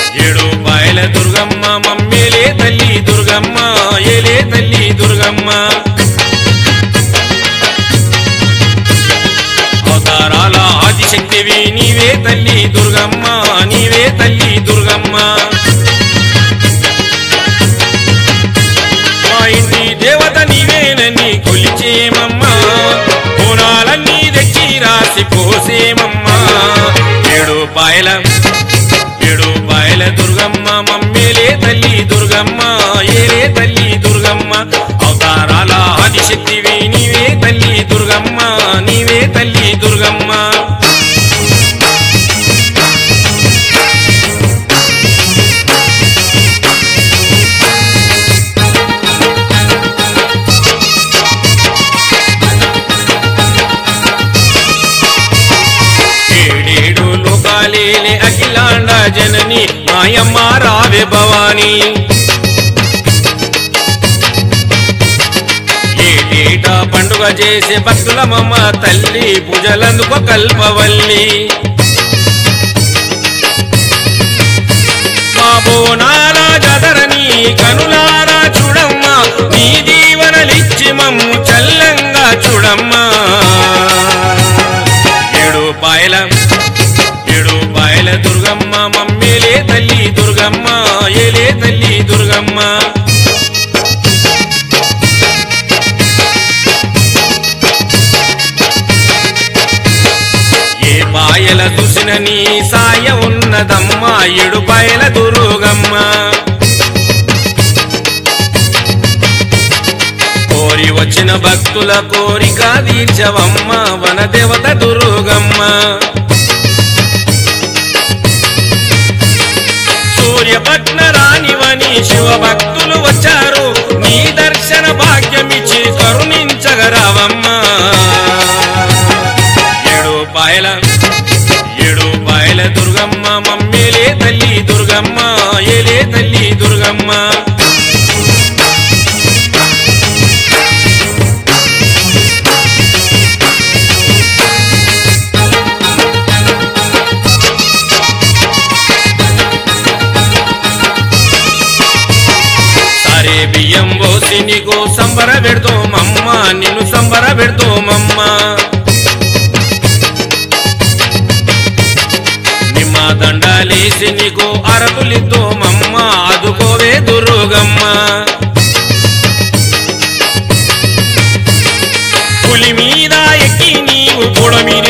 ఏడు పాయల దుర్గమ్మ మమ్మేలే తల్లి దుర్గమ్మ ఏలే తల్లి దుర్గమ్మ అవతారాల ఆదిశక్తివి నీవే తల్లి దుర్గమ్మ నీవే తల్లి దుర్గమ్మ మా ఇంటి దేవత నీవేనని కొలిచేమమ్మా కోణాలన్నీ తెచ్చి రాసి పోసేమమ్మా ఏడు పాయల ఏడు పాయల దుర్గమ్మ మమ్మేలే తల్లి దుర్గమ్మ ఏలే తల్లి దుర్గమ్మ అవతారాల ఆదిశక్తివి నీవే తల్లి దుర్గమ్మ నీవే తల్లి దుర్గమ్మ ఏడేడు లోకాలేలే అఖిలాండ జనని మాయమ్మ రావే భవాని ఏటేటా పండుగ చేసే భక్తులమమ్మ తల్లి పూజలందుకో కల్పవల్లి మా బోనాల జాతరని కనులారా చూడమ్మా నీ దీవనలిచ్చి మమ్ము చల్లంగా చూడమ్మా ఏడు పాయల ఏడు పాయల దుర్గమ్మ మమ్మేలే తల్లి దుర్గమ్మ ఏలే తల్లి దుర్గమ్మ ఏ పాయల చూసిన నీ సాయ ఉన్నదమ్మా ఏడు పాయల దుర్గమ్మ కోరి వచ్చిన భక్తుల కోరిక తీర్చవమ్మ వనదేవత దుర్గమ్మ సూర్యపట్న రానివని శివ భక్తులు వచ్చారు నీ దర్శన భాగ్యమిచ్చి కరుణించగరావమ్మ ఏడు పాయల ఏడు పాయల దుర్గమ్మ మమ్మేలే తల్లి దుర్గమ్మ ఏలే తల్లి దుర్గమ్మ అరే బియ్యం పోసి నీకు సంబర పెడతామమ్మ నిన్ను సంబర పెడతామమ్మ నిమ్మ దండాలేసి నీకు అరకులిద్దోమమ్మ ఆదుకోవే దుర్గమ్మ పులి మీద ఎక్కి నీవు పొడమిరి